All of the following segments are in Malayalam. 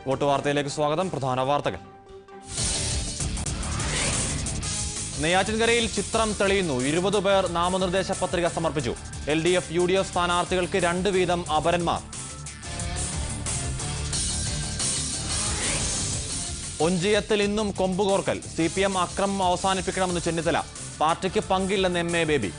വോട്ട് വാർത്തയിലേക്ക് സ്വാഗതം പ്രധാന വാർത്തകൾ നെയ്യാറ്റിൻകരയിൽ ചിത്രം തെളിയുന്നു ഇരുപത് പേർ നാമനിർദ്ദേശ പത്രിക സമർപ്പിച്ചു L D F U D F സ്ഥാനാർത്ഥികൾക്ക് രണ്ട് വീതം അപരന്മാർ ഒഞ്ചിയത്തിൽ ഇന്നും കൊമ്പുകോർക്കൽ സി പി എം അക്രമം അവസാനിപ്പിക്കണമെന്ന് ചെന്നിത്തല പാർട്ടിക്ക് പങ്കില്ലെന്ന് എം എ ബേബി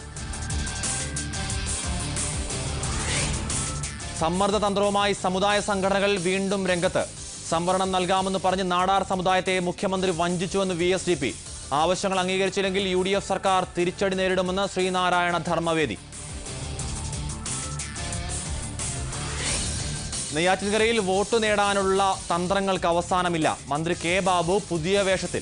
സമ്മർദ്ദ തന്ത്രവുമായി സമുദായ സംഘടനകൾ വീണ്ടും രംഗത്ത് സംവരണം നൽകാമെന്ന് പറഞ്ഞ് നാടാർ സമുദായത്തെ മുഖ്യമന്ത്രി വഞ്ചിച്ചുവെന്ന് വി എസ് ഡി പി ആവശ്യങ്ങൾ അംഗീകരിച്ചില്ലെങ്കിൽ യു ഡി എഫ് സർക്കാർ തിരിച്ചടി നേരിടുമെന്ന് ശ്രീനാരായണ ധർമ്മവേദി നെയ്യാറ്റിൻകരയിൽ വോട്ട് നേടാനുള്ള തന്ത്രങ്ങൾക്ക് അവസാനമില്ല മന്ത്രി കെ ബാബു പുതിയ വേഷത്തിൽ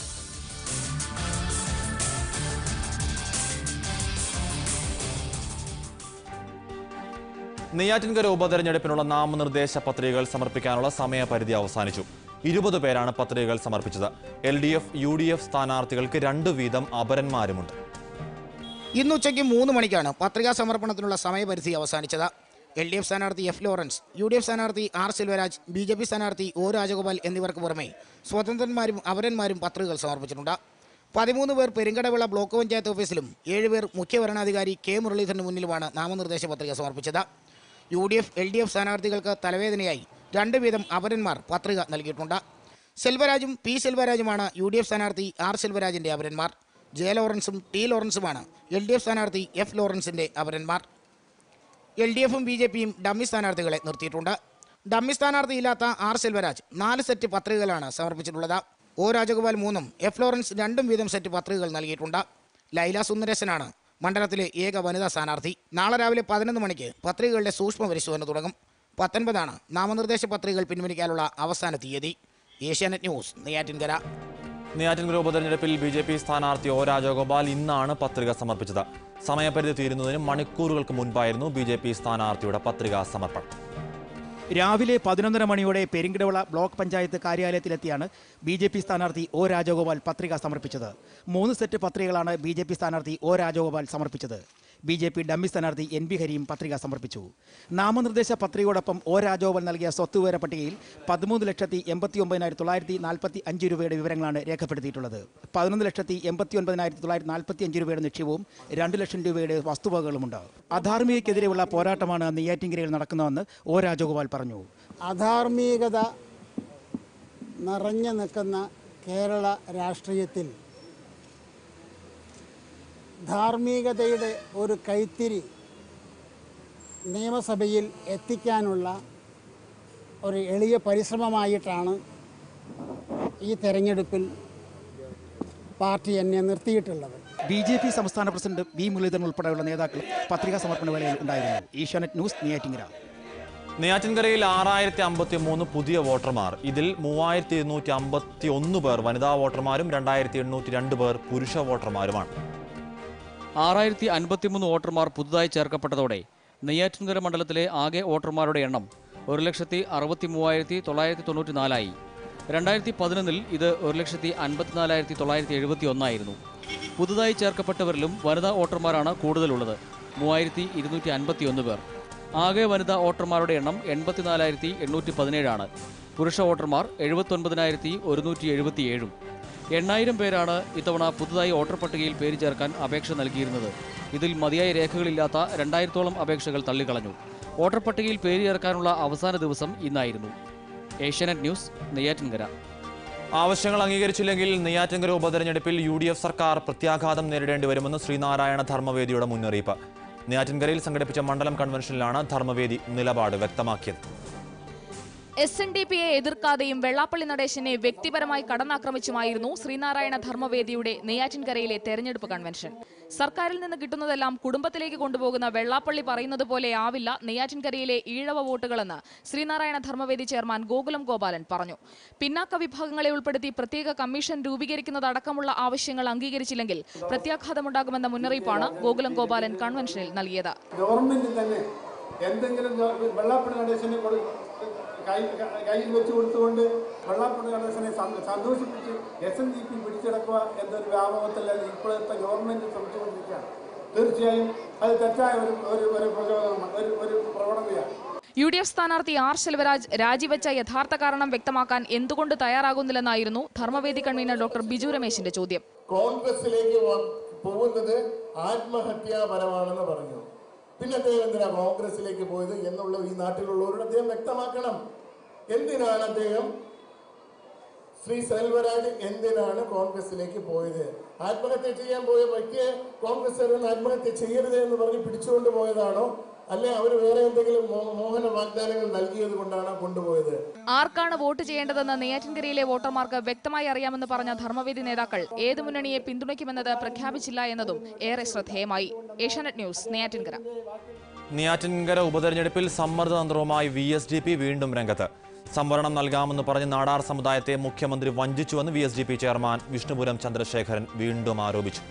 നെയ്യാറ്റിൻകര ഉപതെരഞ്ഞെടുപ്പിനുള്ള നാമനിർദ്ദേശ പത്രികകൾ സമർപ്പിക്കാനുള്ള സമയപരിധി അവസാനിച്ചു ഇരുപത് പേരാണ് പത്രികകൾ സമർപ്പിച്ചത് L D F U D F സ്ഥാനാർത്ഥികൾക്ക് രണ്ട് വീതം അപരന്മാരുമുണ്ട് ഇന്ന് ഉച്ചയ്ക്ക് മൂന്ന് മണിക്കാണ് പത്രികാ സമർപ്പണത്തിനുള്ള സമയപരിധി അവസാനിച്ചത് എൽ ഡി എഫ് സ്ഥാനാർത്ഥി F Lawrence U D F സ്ഥാനാർത്ഥി R Selvaraj B J P സ്ഥാനാർത്ഥി ഒ രാജഗോപാൽ എന്നിവർക്ക് പുറമെ സ്വതന്ത്രന്മാരും അവരന്മാരും പത്രികകൾ സമർപ്പിച്ചിട്ടുണ്ട് പതിമൂന്ന് പേർ പെരിങ്കടവിള ബ്ലോക്ക് പഞ്ചായത്ത് ഓഫീസിലും ഏഴുപേർ മുഖ്യ ഭരണാധികാരി കെ മുരളീധരന് മുന്നിലുമാണ് നാമനിർദ്ദേശ പത്രിക സമർപ്പിച്ചത് U D F L D F സ്ഥാനാർത്ഥികൾക്ക് തലവേദനയായി രണ്ട് വീതം അപരന്മാർ പത്രിക നൽകിയിട്ടുണ്ട് സെൽവരാജും പി സെൽവരാജുമാണ് യു ഡി എഫ് സ്ഥാനാർത്ഥി ആർ സെൽവരാജിന്റെ അപരന്മാർ ജെ ലോറൻസും ടി ലോറൻസുമാണ് എൽ ഡി എഫ് സ്ഥാനാർത്ഥി എഫ് ലോറൻസിന്റെ അപരന്മാർ എൽ ഡി എഫും ബി ജെ പിയും ഡമ്മി സ്ഥാനാർത്ഥികളെ നിർത്തിയിട്ടുണ്ട് ഡമ്മി സ്ഥാനാർത്ഥിയില്ലാത്ത ആർ സെൽവരാജ് നാല് സെറ്റ് പത്രികകളാണ് സമർപ്പിച്ചിട്ടുള്ളത് ഒ രാജഗോപാൽ മൂന്നും എഫ് ലോറൻസ് രണ്ടും വീതം സെറ്റ് പത്രികകൾ നൽകിയിട്ടുണ്ട് ലൈല സുന്ദരേശനാണ് മണ്ഡലത്തിലെ ഏക വനിതാ സ്ഥാനാർത്ഥി നാളെ രാവിലെ പതിനൊന്ന് മണിക്ക് പത്രികകളുടെ സൂക്ഷ്മ പരിശോധന തുടങ്ങും പത്തൊൻപതാണ് നാമനിർദ്ദേശ പത്രികകൾ പിൻവലിക്കാനുള്ള അവസാന തീയതി ഏഷ്യാനെറ്റ് ന്യൂസ് നെയ്യാറ്റിൻകര നെയ്യാറ്റിൻകര ഉപതെരഞ്ഞെടുപ്പിൽ ബി ജെ പി സ്ഥാനാർത്ഥി ഒ രാജഗോപാൽ ഇന്നാണ് പത്രിക സമർപ്പിച്ചത് സമയപരിധി തീരുന്നതിന് മണിക്കൂറുകൾക്ക് മുൻപായിരുന്നു ബി ജെ പി സ്ഥാനാർത്ഥിയുടെ പത്രികാ സമർപ്പണം രാവിലെ പതിനൊന്നര മണിയോടെ പെരിങ്കിടവിള ബ്ലോക്ക് പഞ്ചായത്ത് കാര്യാലയത്തിലെത്തിയാണ് ബി ജെ പി സ്ഥാനാർത്ഥി ഒ രാജഗോപാൽ പത്രിക സമർപ്പിച്ചത് മൂന്ന് സെറ്റ് പത്രികകളാണ് ബി ജെ പി സ്ഥാനാർത്ഥി ഒ രാജഗോപാൽ സമർപ്പിച്ചത് ബി ജെ പി ഡമ്മി സ്ഥാനാർത്ഥി എൻ ബി ഹരിയും പത്രിക സമർപ്പിച്ചു നാമനിർദ്ദേശ പത്രികയോടൊപ്പം ഒ രാജഗോപാൽ നൽകിയ സ്വത്തുവിവര പട്ടികയിൽ പതിമൂന്ന് ലക്ഷത്തി എൺപത്തി ഒമ്പതിനായിരത്തി തൊള്ളായിരത്തി നാൽപ്പത്തി അഞ്ച് രൂപയുടെ വിവരങ്ങളാണ് രേഖപ്പെടുത്തിയിട്ടുള്ളത് പതിനൊന്ന് ലക്ഷത്തി എൺപത്തി ഒൻപതിനായിരത്തി തൊള്ളായിരത്തി നാൽപ്പത്തി അഞ്ച് രൂപയുടെ നിക്ഷേപവും രണ്ട് ലക്ഷം രൂപയുടെ വസ്തുവകകളുമുണ്ട് അധാർമികക്കെതിരെയുള്ള പോരാട്ടമാണ് നെയ്യാറ്റിൻകരയിൽ നടക്കുന്നതെന്ന് ഒ രാജഗോപാൽ പറഞ്ഞു അധാർമികത നിറഞ്ഞു നിൽക്കുന്ന കേരള രാഷ്ട്രീയത്തിൽ ധാർമ്മികതയുടെ ഒരു കൈത്തിരി നിയമസഭയിൽ എത്തിക്കാനുള്ള ഒരു എളിയ പരിശ്രമമായിട്ടാണ് ഈ തെരഞ്ഞെടുപ്പിൽ പാർട്ടി എന്നെ നിർത്തിയിട്ടുള്ളത് ബി ജെ പി സംസ്ഥാന പ്രസിഡന്റ് വി മുരളീധരൻ ഉൾപ്പെടെയുള്ള നേതാക്കൾ പത്രികാ സമർപ്പണ വേളയിൽ ഉണ്ടായിരുന്നു ഏഷ്യാനെറ്റ് ന്യൂസ് നെയ്യാറ്റിങ്കര നെയ്യാറ്റിൻകരയിൽ ആറായിരത്തി അമ്പത്തി മൂന്ന് പുതിയ വോട്ടർമാർ ഇതിൽ മൂവായിരത്തി ഇരുന്നൂറ്റി അമ്പത്തി ഒന്ന് പേർ വനിതാ വോട്ടർമാരും രണ്ടായിരത്തി എണ്ണൂറ്റി രണ്ട് പേർ പുരുഷ വോട്ടർമാരുമാണ് ആറായിരത്തി അൻപത്തിമൂന്ന് വോട്ടർമാർ പുതുതായി ചേർക്കപ്പെട്ടതോടെ നെയ്യാറ്റിൻകര മണ്ഡലത്തിലെ ആകെ വോട്ടർമാരുടെ എണ്ണം ഒരു ലക്ഷത്തി അറുപത്തി മൂവായിരത്തി തൊള്ളായിരത്തി തൊണ്ണൂറ്റി നാലായി രണ്ടായിരത്തി പതിനൊന്നിൽ ഇത് ഒരു ലക്ഷത്തി അൻപത്തിനാലായിരത്തി തൊള്ളായിരത്തി എഴുപത്തി ഒന്നായിരുന്നു പുതുതായി ചേർക്കപ്പെട്ടവരിലും വനിതാ വോട്ടർമാരാണ് കൂടുതലുള്ളത് മൂവായിരത്തി ഇരുന്നൂറ്റി അൻപത്തി ഒന്ന് പേർ ആകെ വനിതാ വോട്ടർമാരുടെ എണ്ണം എൺപത്തിനാലായിരത്തി എണ്ണൂറ്റി പതിനേഴാണ് പുരുഷ വോട്ടർമാർ എഴുപത്തൊൻപതിനായിരത്തി ഒരുന്നൂറ്റി എഴുപത്തിയേഴും എണ്ണായിരം പേരാണ് ഇത്തവണ പുതുതായി വോട്ടർ പട്ടികയിൽ പേര് ചേർക്കാൻ അപേക്ഷ നൽകിയിരുന്നത് ഇതിൽ മതിയായ രേഖകളില്ലാത്ത രണ്ടായിരത്തോളം അപേക്ഷകൾ തള്ളിക്കളഞ്ഞു വോട്ടർ പട്ടികയിൽ പേര് ചേർക്കാനുള്ള അവസാന ദിവസം ഇന്നായിരുന്നു ഏഷ്യാനെറ്റ് ന്യൂസ് നെയ്യാറ്റിൻകര ആവശ്യങ്ങൾ അംഗീകരിച്ചില്ലെങ്കിൽ നെയ്യാറ്റിൻകര ഉപതെരഞ്ഞെടുപ്പിൽ യു ഡി എഫ് സർക്കാർ പ്രത്യാഘാതം നേരിടേണ്ടി വരുമെന്ന് ശ്രീനാരായണ ധർമ്മവേദിയുടെ മുന്നറിയിപ്പ് നെയ്യാറ്റിൻകരയിൽ സംഘടിപ്പിച്ച മണ്ഡലം കൺവെൻഷനിലാണ് ധർമ്മവേദി നിലപാട് വ്യക്തമാക്കിയത് എസ് എൻ ഡി പിയെ എതിർക്കാതെയും വെള്ളാപ്പള്ളി നടേശനെ വ്യക്തിപരമായി കടന്നാക്രമിച്ചുമായിരുന്നു ശ്രീനാരായണ ധർമ്മവേദിയുടെ നെയ്യാറ്റിൻകരയിലെ തെരഞ്ഞെടുപ്പ് കൺവെൻഷൻ സർക്കാരിൽ നിന്ന് കിട്ടുന്നതെല്ലാം കുടുംബത്തിലേക്ക് കൊണ്ടുപോകുന്ന വെള്ളാപ്പള്ളി പറയുന്നത് പോലെ ആവില്ല നെയ്യാറ്റിൻകരയിലെ ഈഴവ വോട്ടുകളെന്ന് ശ്രീനാരായണ ധർമ്മവേദി ചെയർമാൻ ഗോകുലം ഗോപാലൻ പറഞ്ഞു പിന്നാക്ക വിഭാഗങ്ങളെ ഉൾപ്പെടുത്തി പ്രത്യേക കമ്മീഷൻ രൂപീകരിക്കുന്നതടക്കമുള്ള ആവശ്യങ്ങൾ അംഗീകരിച്ചില്ലെങ്കിൽ പ്രത്യാഘാതമുണ്ടാകുമെന്ന മുന്നറിയിപ്പാണ് ഗോകുലം ഗോപാലൻ കൺവെൻഷനിൽ നൽകിയത് ഗവൺമെന്റ് തന്നെ എന്തെങ്കിലും ഗവ- വെള്ളാപ്പള്ളി നടേശനെ കൊടു- കൈ ക- കയ്യിൽ വെച്ച് കൊടുത്തുകൊണ്ട് വെള്ളാപ്പള്ളി നടേശനെ സന്തോ- സന്തോഷിപ്പിച്ച് എസ് എൻ ഡി പി പിടിച്ചെടുക്കുക എന്നൊരു വ്യാപകത്തിലല്ല ഇപ്പോഴത്തെ ഗവൺമെന്റ് ശ്രമിച്ചുകൊണ്ടിരിക്കുകയാണ് തീർച്ചയായും അത് തെറ്റായ ഒരു ഒരു ഒരു പ്രചോദനമാണ് ഒരു ഒരു പ്രവണതയാണ് യു ഡി എഫ് സ്ഥാനാർത്ഥി ആർ ശെൽവരാജ് രാജിവെച്ച യഥാർത്ഥ കാരണം വ്യക്തമാക്കാൻ എന്തുകൊണ്ട് തയ്യാറാകുന്നില്ലെന്നായിരുന്നു ധർമ്മവേദി കൺവീനർ ഡോക്ടർ ബിജു രമേശിന്റെ ചോദ്യം കോൺഗ്രസിലേക്ക് വ- പോകുന്നത് ആത്മഹത്യാപരമാണെന്ന് പറഞ്ഞു പിന്നെ അദ്ദേഹം എന്തിനാ കോൺഗ്രസിലേക്ക് പോയത് എന്നുള്ള ഈ നാട്ടിലുള്ളവരോട് അദ്ദേഹം വ്യക്തമാക്കണം എന്തിനാണ് അദ്ദേഹം ശ്രീ സെൽവരാജ് എന്തിനാണ് കോൺഗ്രസിലേക്ക് പോയത് ആത്മഹത്യ ചെയ്യാൻ പോയ വ്യക്തിയെ കോൺഗ്രസ് ആത്മഹത്യ ചെയ്യരുത് എന്ന് പറഞ്ഞ് പിടിച്ചുകൊണ്ട് പോയതാണോ അല്ലെ അവർ വേറെ എന്തെങ്കിലും മോ- മോഹന വാഗ്ദാനങ്ങൾ നൽകിയത് കൊണ്ടാണോ കൊണ്ടുപോയത് ആർക്കാണ് വോട്ട് ചെയ്യേണ്ടതെന്ന് നെയ്യാറ്റിൻകരയിലെ വോട്ടർമാർക്ക് വ്യക്തമായി അറിയാമെന്ന് പറഞ്ഞ ധർമ്മവേദി നേതാക്കൾ ഏത് മുന്നണിയെ പിന്തുണയ്ക്കുമെന്നത് പ്രഖ്യാപിച്ചില്ല എന്നതും ഏറെ ശ്രദ്ധേയമായി ഏഷ്യാനെറ്റ് ന്യൂസ് നെയ്യാറ്റിൻകര നെയ്യാറ്റിൻകര ഉപതെരഞ്ഞെടുപ്പിൽ സമ്മർദ്ദതന്ത്രവുമായി വി എസ് ഡി പി വീണ്ടും രംഗത്ത് സംവരണം നൽകാമെന്ന് പറഞ്ഞ് നാടാർ സമുദായത്തെ മുഖ്യമന്ത്രി വഞ്ചിച്ചുവെന്ന് V S D P chairman Vishnupuram Chandrasekharan വീണ്ടും ആരോപിച്ചു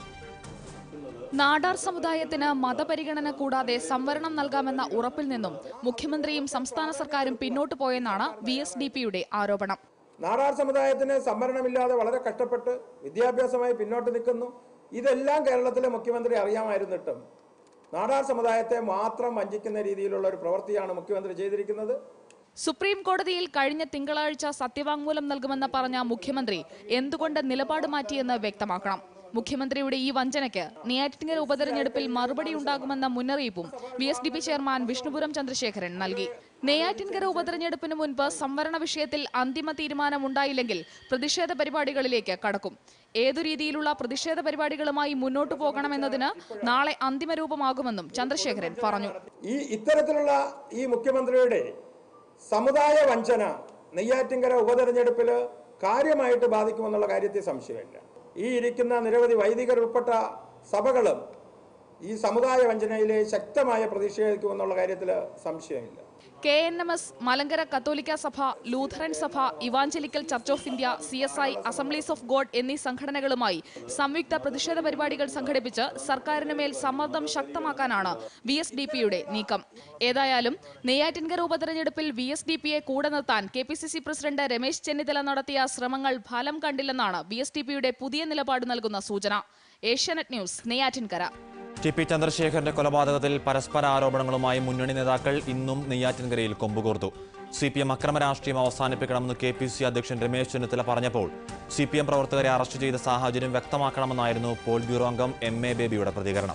നാടാർ സമുദായത്തിന് മതപരിഗണന കൂടാതെ സംവരണം നൽകാമെന്ന ഉറപ്പിൽ നിന്നും മുഖ്യമന്ത്രിയും സംസ്ഥാന സർക്കാരും പിന്നോട്ടു പോയെന്നാണ് വി എസ് ഡി പിയുടെ ആരോപണം നാടാർ സമുദായത്തിന് സംവരണമില്ലാതെ വളരെ കഷ്ടപ്പെട്ട് വിദ്യാഭ്യാസമായി പിന്നോട്ട് നിൽക്കുന്നു ഇതെല്ലാം കേരളത്തിലെ മുഖ്യമന്ത്രി അറിയാമായിരുന്നിട്ടും നാടാർ സമുദായത്തെ മാത്രം വഞ്ചിക്കുന്ന രീതിയിലുള്ള ഒരു പ്രവൃത്തിയാണ് മുഖ്യമന്ത്രി ചെയ്തിരിക്കുന്നത് സുപ്രീം കോടതിയിൽ കഴിഞ്ഞ തിങ്കളാഴ്ച സത്യവാങ്മൂലം നൽകുമെന്ന് പറഞ്ഞ മുഖ്യമന്ത്രി എന്തുകൊണ്ട് നിലപാട് മാറ്റിയെന്ന് വ്യക്തമാക്കണം മുഖ്യമന്ത്രിയുടെ ഈ വഞ്ചനയ്ക്ക് നെയ്യാറ്റിൻകര ഉപതെരഞ്ഞെടുപ്പിൽ മറുപടി ഉണ്ടാകുമെന്ന മുന്നറിയിപ്പും V S D P chairman Vishnupuram Chandrasekharan നൽകി നെയ്യാറ്റിൻകര ഉപതെരഞ്ഞെടുപ്പിന് മുൻപ് സംവരണ വിഷയത്തിൽ അന്തിമ തീരുമാനമുണ്ടായില്ലെങ്കിൽ പ്രതിഷേധ പരിപാടികളിലേക്ക് കടക്കും ഏതു രീതിയിലുള്ള പ്രതിഷേധ പരിപാടികളുമായി മുന്നോട്ടു പോകണമെന്നതിന് നാളെ അന്തിമ രൂപമാകുമെന്നും ചന്ദ്രശേഖരൻ പറഞ്ഞു ഈ ഇത്തരത്തിലുള്ള ഈ മുഖ്യമന്ത്രിയുടെ സമുദായ വഞ്ചന നെയ്യാറ്റിങ്കര ഉപതെരഞ്ഞെടുപ്പിൽ കാര്യമായിട്ട് ബാധിക്കുമെന്നുള്ള കാര്യത്തിൽ സംശയമില്ല ഈ ഇരിക്കുന്ന നിരവധി വൈദികർ ഉൾപ്പെട്ട സഭകളും ഈ സമുദായ വഞ്ചനയിലെ ശക്തമായ പ്രതിഷേധിക്കുമെന്നുള്ള കാര്യത്തിൽ സംശയമില്ല K N M S Malankara Catholic സഭ ലൂഥറൻ സഭ Evangelical Church of India C S I Assemblies of God എന്നീ സംഘടനകളുമായി സംയുക്ത പ്രതിഷേധ പരിപാടികൾ സംഘടിപ്പിച്ച് സർക്കാരിന് മേൽ സമ്മർദ്ദം ശക്തമാക്കാനാണ് വി എസ് ഡി പിയുടെ നീക്കം ഏതായാലും നെയ്യാറ്റിൻകര ഉപതെരഞ്ഞെടുപ്പിൽ വി എസ് ഡി പിയെ കൂടെ നിർത്താൻ K P C C president Ramesh Chennithala നടത്തിയ ശ്രമങ്ങൾ ഫലം കണ്ടില്ലെന്നാണ് വി എസ് ഡി പിയുടെ പുതിയ നിലപാട് നൽകുന്ന സൂചന Asianet news Neyyattinkara T P ചന്ദ്രശേഖരന്റെ കൊലപാതകത്തിൽ പരസ്പര ആരോപണങ്ങളുമായി മുന്നണി നേതാക്കൾ ഇന്നും നെയ്യാറ്റിൻകരയിൽ കൊമ്പുകോർത്തു സി പി എം അക്രമ രാഷ്ട്രീയം അവസാനിപ്പിക്കണമെന്ന് കെ പി സി അധ്യക്ഷൻ രമേശ് ചെന്നിത്തല പറഞ്ഞപ്പോൾ സി പി എം പ്രവർത്തകരെ അറസ്റ്റ് ചെയ്ത സാഹചര്യം വ്യക്തമാക്കണമെന്നായിരുന്നു പോൾ ബ്യൂറോ അംഗം എം എ ബേബിയുടെ പ്രതികരണം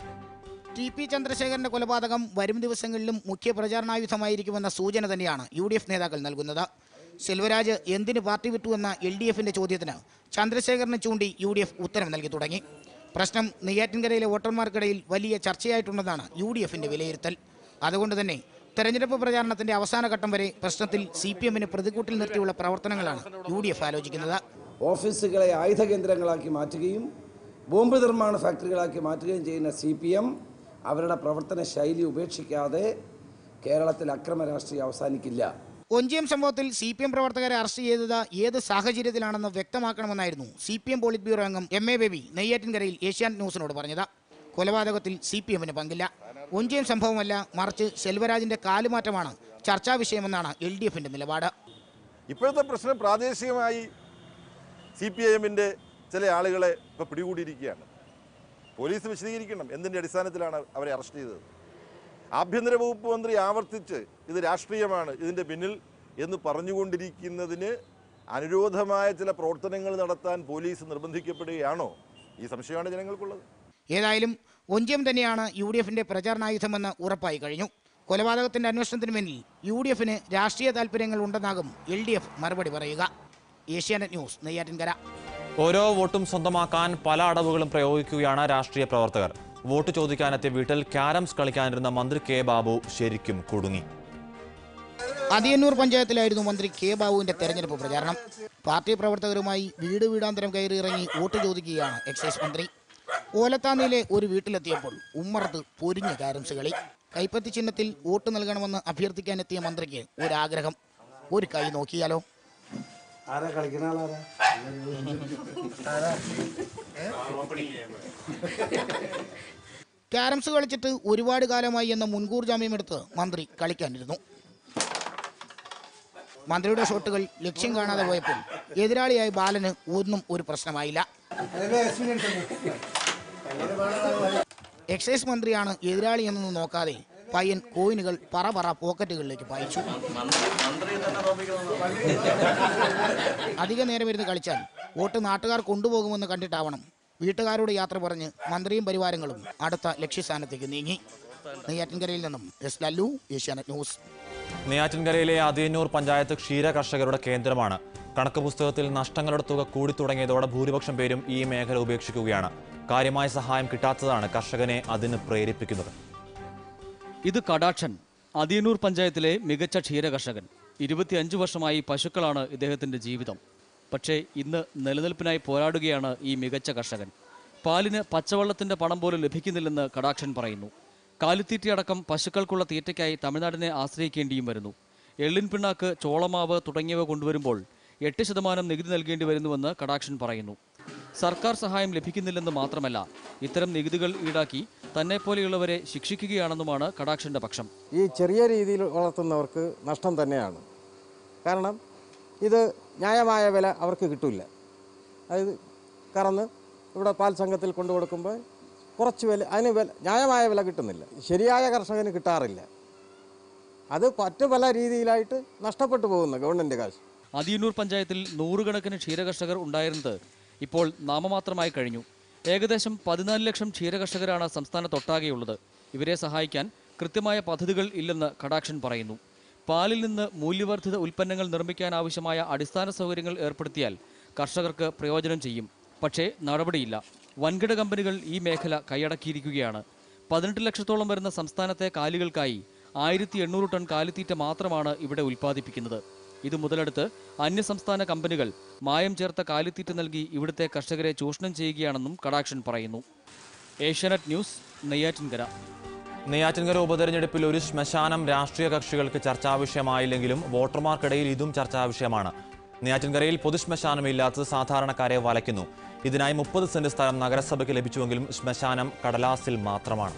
ടി പി ചന്ദ്രശേഖരന്റെ കൊലപാതകം വരും ദിവസങ്ങളിലും മുഖ്യ പ്രചാരണായുധമായിരിക്കുമെന്ന സൂചന തന്നെയാണ് യു ഡി എഫ് നേതാക്കൾ നൽകുന്നത് സെൽവരാജ് എന്തിന് പാർട്ടി വിട്ടുവെന്ന എൽ ഡി എഫിന്റെ ചോദ്യത്തിന് ചന്ദ്രശേഖരനെ ചൂണ്ടി യു ഡി എഫ് ഉത്തരം നൽകി തുടങ്ങി പ്രശ്നം നെയ്യാറ്റിൻകരയിലെ വോട്ടർമാർക്കിടയിൽ വലിയ ചർച്ചയായിട്ടുണ്ടെന്നാണ് യു ഡി എഫിന്റെ വിലയിരുത്തൽ അതുകൊണ്ട് തന്നെ തെരഞ്ഞെടുപ്പ് പ്രചാരണത്തിന്റെ അവസാന ഘട്ടം വരെ പ്രശ്നത്തിൽ സി പി എമ്മിന് പ്രതികൂട്ടിൽ നിർത്തിയുള്ള പ്രവർത്തനങ്ങളാണ് യു ഡി എഫ് ആലോചിക്കുന്നത് ഓഫീസുകളെ ആയുധ കേന്ദ്രങ്ങളാക്കി മാറ്റുകയും ബോംബ് നിർമ്മാണ ഫാക്ടറികളാക്കി മാറ്റുകയും ചെയ്യുന്ന സി പി എം അവരുടെ പ്രവർത്തന ശൈലി ഉപേക്ഷിക്കാതെ കേരളത്തിൽ അക്രമ രാഷ്ട്രീയം അവസാനിക്കില്ല ഒഞ്ചിയം സംഭവത്തിൽ സി പി എം പ്രവർത്തകരെ അറസ്റ്റ് ചെയ്തത് ഏത് സാഹചര്യത്തിലാണെന്ന് വ്യക്തമാക്കണമെന്നായിരുന്നു C P M politburo അംഗം എം എ ബേബി നെയ്യാറ്റിൻകരയിൽ ഏഷ്യാനെറ്റ് ന്യൂസിനോട് പറഞ്ഞത് കൊലപാതകത്തിൽ സി പി എമ്മിന് പങ്കില്ല ഒഞ്ചിയം സംഭവമല്ല മറിച്ച് സെൽവരാജിന്റെ കാലുമാറ്റമാണ് ചർച്ചാ വിഷയമെന്നാണ് എൽ ഡി എഫിന്റെ നിലപാട് ഇപ്പോഴത്തെ പ്രശ്നം പ്രാദേശികമായി സി പി ഐ എമ്മിൻ്റെ ചില ആളുകളെ ഇപ്പോൾ പിടികൂടിയിരിക്കുകയാണ് പോലീസ് വിശദീകരിക്കണം എന്തിൻ്റെ അടിസ്ഥാനത്തിലാണ് അവരെ അറസ്റ്റ് ചെയ്തത് ആഭ്യന്തര വകുപ്പ് മന്ത്രി ആവർത്തിച്ച് ഇത് രാഷ്ട്രീയമാണ് ഇതിൻ്റെ പിന്നിൽ എന്ന് പറഞ്ഞുകൊണ്ടിരിക്കുന്നതിന് അനുരോധമായ ചില പ്രവർത്തനങ്ങൾ നടത്താൻ പോലീസ് നിർബന്ധിക്കപ്പെടുകയാണോ ഈ സംശയമാണ് ജനങ്ങൾക്കുള്ളത് ഏതായാലും ഒഞ്ചിയം തന്നെയാണ് യു ഡി എഫിന്റെ പ്രചാരണായുധമെന്ന് ഉറപ്പായി കഴിഞ്ഞു കൊലപാതകത്തിന്റെ അന്വേഷണത്തിന് പിന്നിൽ യു ഡി എഫിന് രാഷ്ട്രീയ താല്പര്യങ്ങൾ ഉണ്ടെന്നാകും എൽ ഡി എഫ് മറുപടി പറയുക ഏഷ്യാനെറ്റ് ന്യൂസ് നെയ്യാറ്റിൻകര ഓരോ വോട്ടും സ്വന്തമാക്കാൻ പല അടവുകളും പ്രയോഗിക്കുകയാണ് രാഷ്ട്രീയ പ്രവർത്തകർ വോട്ട് ചോദിക്കാനെത്തിയ വീട്ടിൽ ക്യാരംസ് കളിക്കാനിരുന്ന മന്ത്രി കെ ബാബു ശരിക്കും കുടുങ്ങി അതിയന്നൂർ പഞ്ചായത്തിലായിരുന്നു മന്ത്രി കെ ബാബുവിന്റെ തെരഞ്ഞെടുപ്പ് പ്രചാരണം പാർട്ടി പ്രവർത്തകരുമായി വീട് വീടാന്തരം കയറി ഇറങ്ങി വോട്ട് ചോദിക്കുകയാണ് എക്സൈസ് മന്ത്രി ഓലത്താന്നിയിലെ ഒരു വീട്ടിലെത്തിയപ്പോൾ ഉമ്മറത്ത് പൊരിഞ്ഞ കാരംസ് കളി കൈപ്പത്തി ചിഹ്നത്തിൽ വോട്ട് നൽകണമെന്ന് അഭ്യർത്ഥിക്കാനെത്തിയ മന്ത്രിക്ക് ഒരാഗ്രഹം ഒരു കൈ നോക്കിയാലോ ആരാ കളിക്കുന്ന ആളാരാ ക്യാരംസ് കളിച്ചിട്ട് ഒരുപാട് കാലമായി എന്ന മുൻകൂർ ജാമ്യമെടുത്ത് മന്ത്രി കളിക്കാനിരുന്നു മന്ത്രിയുടെ ഷോട്ടുകൾ ലക്ഷ്യം കാണാതെ പോയപ്പോൾ എതിരാളിയായ ബാലന് ഒന്നും ഒരു പ്രശ്നമായില്ല എക്സൈസ് മന്ത്രിയാണ് എതിരാളി എന്നൊന്നും നോക്കാതെ പയ്യൻ കോയിനുകൾ പറ പറ പോക്കറ്റുകളിലേക്ക് പായിച്ചു അധിക നേരം ഇരുന്ന് കളിച്ചാൽ വോട്ട് നാട്ടുകാർ കൊണ്ടുപോകുമെന്ന് കണ്ടിട്ടാവണം വീട്ടുകാരോട് യാത്ര പറഞ്ഞ് മന്ത്രിയും പരിവാരങ്ങളും അടുത്ത ലക്ഷ്യസ്ഥാനത്തേക്ക് നീങ്ങി നെയ്യാറ്റിൻകരയിൽ നിന്നും എസ് ലല്ലു ഏഷ്യാനെറ്റ് ന്യൂസ് നെയ്യാറ്റിൻകരയിലെ അതിയന്നൂർ പഞ്ചായത്ത് ക്ഷീര കർഷകരുടെ കേന്ദ്രമാണ് കണക്ക് പുസ്തകത്തിൽ നഷ്ടങ്ങളുടെ തുക കൂടിത്തുടങ്ങിയതോടെ ഭൂരിപക്ഷം പേരും ഈ മേഖല ഉപേക്ഷിക്കുകയാണ് കാര്യമായ സഹായം കിട്ടാത്തതാണ് കർഷകനെ അതിന് പ്രേരിപ്പിക്കുന്നത് ഇത് കടാക്ഷൻ അതിയന്നൂർ പഞ്ചായത്തിലെ മികച്ച ക്ഷീരകർഷകൻ ഇരുപത്തിയഞ്ച് വർഷമായി പശുക്കളാണ് ഇദ്ദേഹത്തിന്റെ ജീവിതം പക്ഷേ ഇന്ന് നിലനിൽപ്പിനായി പോരാടുകയാണ് ഈ മികച്ച കർഷകൻ പാലിന് പച്ചവെള്ളത്തിന്റെ പണം പോലും ലഭിക്കുന്നില്ലെന്ന് കടാക്ഷൻ പറയുന്നു കാലിത്തീറ്റയടക്കം പശുക്കൾക്കുള്ള തീറ്റയ്ക്കായി തമിഴ്നാടിനെ ആശ്രയിക്കേണ്ടിയും വരുന്നു എള്ളിൻ പിണ്ണാക്ക് ചോളമാവ് തുടങ്ങിയവ കൊണ്ടുവരുമ്പോൾ എട്ട് ശതമാനം നികുതി നൽകേണ്ടി വരുന്നുവെന്ന് കടാക്ഷൻ പറയുന്നു സർക്കാർ സഹായം ലഭിക്കുന്നില്ലെന്ന് മാത്രമല്ല ഇത്തരം നികുതികൾ ഈടാക്കി തന്നെപ്പോലെയുള്ളവരെ ശിക്ഷിക്കുകയാണെന്നുമാണ് കടാക്ഷന്റെ പക്ഷം ഈ ചെറിയ രീതിയിൽ വളർത്തുന്നവർക്ക് നഷ്ടം തന്നെയാണ് കാരണം ഇത് ന്യായമായ വില അവർക്ക് കിട്ടില്ല അതായത് കറന്ന് ഇവിടെ പാൽ സംഘത്തിൽ കൊണ്ടു കൊടുക്കുമ്പോൾ കുറച്ച് വില അതിന് വില ന്യായമായ വില കിട്ടുന്നില്ല ശരിയായ കർഷകന് കിട്ടാറില്ല അത് മറ്റു പല രീതിയിലായിട്ട് നഷ്ടപ്പെട്ടു പോകുന്നു ഗവൺമെൻറ് കാശ് അതിയന്നൂർ പഞ്ചായത്തിൽ നൂറുകണക്കിന് ക്ഷീരകർഷകർ ഉണ്ടായിരുന്നത് ഇപ്പോൾ നാമമാത്രമായി കഴിഞ്ഞു ഏകദേശം പതിനാല് ലക്ഷം ക്ഷീരകർഷകരാണ് സംസ്ഥാനത്തൊട്ടാകെയുള്ളത് ഇവരെ സഹായിക്കാൻ കൃത്യമായ പദ്ധതികൾ ഇല്ലെന്ന് കടാക്ഷൻ പറയുന്നു പാലിൽ നിന്ന് മൂല്യവർദ്ധിത ഉൽപ്പന്നങ്ങൾ നിർമ്മിക്കാൻ ആവശ്യമായ അടിസ്ഥാന സൗകര്യങ്ങൾ ഏർപ്പെടുത്തിയാൽ കർഷകർക്ക് പ്രയോജനം ചെയ്യും പക്ഷേ നടപടിയില്ല വൻകിട കമ്പനികൾ ഈ മേഖല കൈയടക്കിയിരിക്കുകയാണ് പതിനെട്ട് ലക്ഷത്തോളം വരുന്ന സംസ്ഥാനത്തെ കാലികൾക്കായി ആയിരത്തി എണ്ണൂറ് ടൺ കാലിത്തീറ്റ മാത്രമാണ് ഇവിടെ ഉൽപ്പാദിപ്പിക്കുന്നത് ഇത് മുതലെടുത്ത് അന്യസംസ്ഥാന കമ്പനികൾ മായം ചേർത്ത കാലിത്തീറ്റ നൽകി ഇവിടുത്തെ കർഷകരെ ചൂഷണം ചെയ്യുകയാണെന്നും കടാക്ഷൻ പറയുന്നു ഏഷ്യാനെറ്റ് ന്യൂസ് നെയ്യാറ്റിൻകര നെയ്യാറ്റിൻകര ഉപതെരഞ്ഞെടുപ്പിൽ ഒരു ശ്മശാനം രാഷ്ട്രീയ കക്ഷികൾക്ക് ചർച്ചാ വിഷയമായില്ലെങ്കിലും വോട്ടർമാർക്കിടയിൽ ഇതും ചർച്ചാ വിഷയമാണ് നെയ്യാറ്റിൻകരയിൽ പൊതുശ്മശാനമില്ലാത്തത് സാധാരണക്കാരെ വലയ്ക്കുന്നു ഇതിനായി മുപ്പത് സെന്റ് സ്ഥലം നഗരസഭയ്ക്ക് ലഭിച്ചുവെങ്കിലും ശ്മശാനം കടലാസിൽ മാത്രമാണ്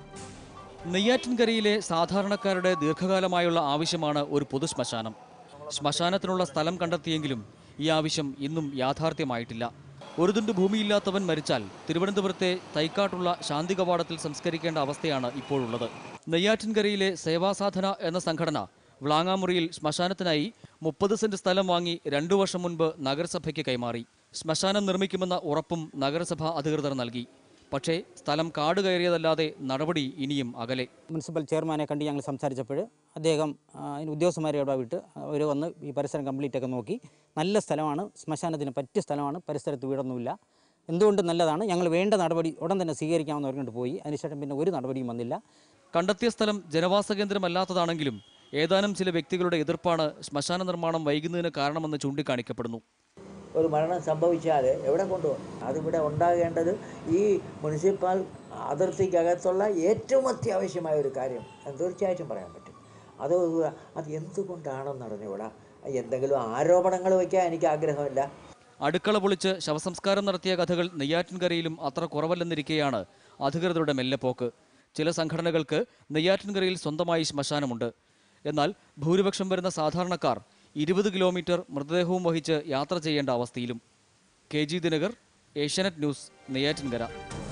നെയ്യാറ്റിൻകരയിലെ സാധാരണക്കാരുടെ ദീർഘകാലമായുള്ള ആവശ്യമാണ് ഒരു പൊതു ശ്മശാനം ശ്മശാനത്തിനുള്ള സ്ഥലം കണ്ടെത്തിയെങ്കിലും ഈ ആവശ്യം ഇന്നും യാഥാർത്ഥ്യമായിട്ടില്ല ഒരു തുണ്ട് ഭൂമിയില്ലാത്തവൻ മരിച്ചാൽ തിരുവനന്തപുരത്തെ തൈക്കാട്ടുള്ള ശാന്തി കവാടത്തിൽ സംസ്കരിക്കേണ്ട അവസ്ഥയാണ് ഇപ്പോഴുള്ളത് നെയ്യാറ്റിൻകരയിലെ സേവാസാധന എന്ന സംഘടന വ്ളാങ്ങാമുറിയിൽ ശ്മശാനത്തിനായി മുപ്പത് സെന്റ് സ്ഥലം വാങ്ങി രണ്ടു വർഷം മുൻപ് നഗരസഭയ്ക്ക് കൈമാറി ശ്മശാനം നിർമ്മിക്കുമെന്ന ഉറപ്പും നഗരസഭ അധികൃതർ നൽകി പക്ഷേ സ്ഥലം കാട് കയറിയതല്ലാതെ നടപടി ഇനിയും അകലെ മുനിസിപ്പൽ ചെയർമാനെ കണ്ട് ഞങ്ങൾ സംസാരിച്ചപ്പോൾ അദ്ദേഹം ആ, അതിന് ഉദ്യോഗസ്ഥന്മാരെ ഇവിടെ വിട്ട് അവർ വന്ന് ഈ പരിസരം കംപ്ലീറ്റ് ഒക്കെ നോക്കി നല്ല സ്ഥലമാണ് ശ്മശാനത്തിന് പറ്റിയ സ്ഥലമാണ് പരിസരത്ത് വീടൊന്നുമില്ല എന്തുകൊണ്ട് നല്ലതാണ് ഞങ്ങൾ വേണ്ട നടപടി ഉടൻ തന്നെ സ്വീകരിക്കാമെന്ന് പറഞ്ഞുകൊണ്ട് പോയി അതിനുശേഷം പിന്നെ ഒരു നടപടിയും വന്നില്ല കണ്ടെത്തിയ സ്ഥലം ജനവാസ കേന്ദ്രമല്ലാത്തതാണെങ്കിലും ഏതാനും ചില വ്യക്തികളുടെ എതിർപ്പാണ് ശ്മശാന നിർമ്മാണം വൈകുന്നതിന് കാരണമെന്ന് ചൂണ്ടിക്കാണിക്കപ്പെടുന്നു ഒരു മരണം സംഭവിച്ചാൽ എവിടെ കൊണ്ടുപോകും അതിവിടെ ഉണ്ടാകേണ്ടത് ഈ മുനിസിപ്പൽ അതിർത്തിക്കകത്തുള്ള ഏറ്റവും അത്യാവശ്യമായ ഒരു കാര്യം എന്ന് തീർച്ചയായിട്ടും പറയാൻ പറ്റും അത് അത് എന്തുകൊണ്ടാണെന്ന് അറിഞ്ഞുകൂടാ എന്തെങ്കിലും ആരോപണങ്ങൾ വയ്ക്കാൻ എനിക്ക് ആഗ്രഹമില്ല അടുക്കള പൊളിച്ച് ശവസംസ്കാരം നടത്തിയ കഥകൾ നെയ്യാറ്റിൻകരയിലും അത്ര കുറവല്ലെന്നിരിക്കെയാണ് അധികൃതരുടെ മെല്ലെപ്പോക്ക് ചില സംഘടനകൾക്ക് നെയ്യാറ്റിൻകരയിൽ സ്വന്തമായി ശ്മശാനമുണ്ട് എന്നാൽ ഭൂരിപക്ഷം വരുന്ന സാധാരണക്കാർ ഇരുപത് കിലോമീറ്റർ മൃതദേഹവും വഹിച്ച് യാത്ര ചെയ്യേണ്ട അവസ്ഥയിലും K G Dinakar Asianet news Neyyattinkara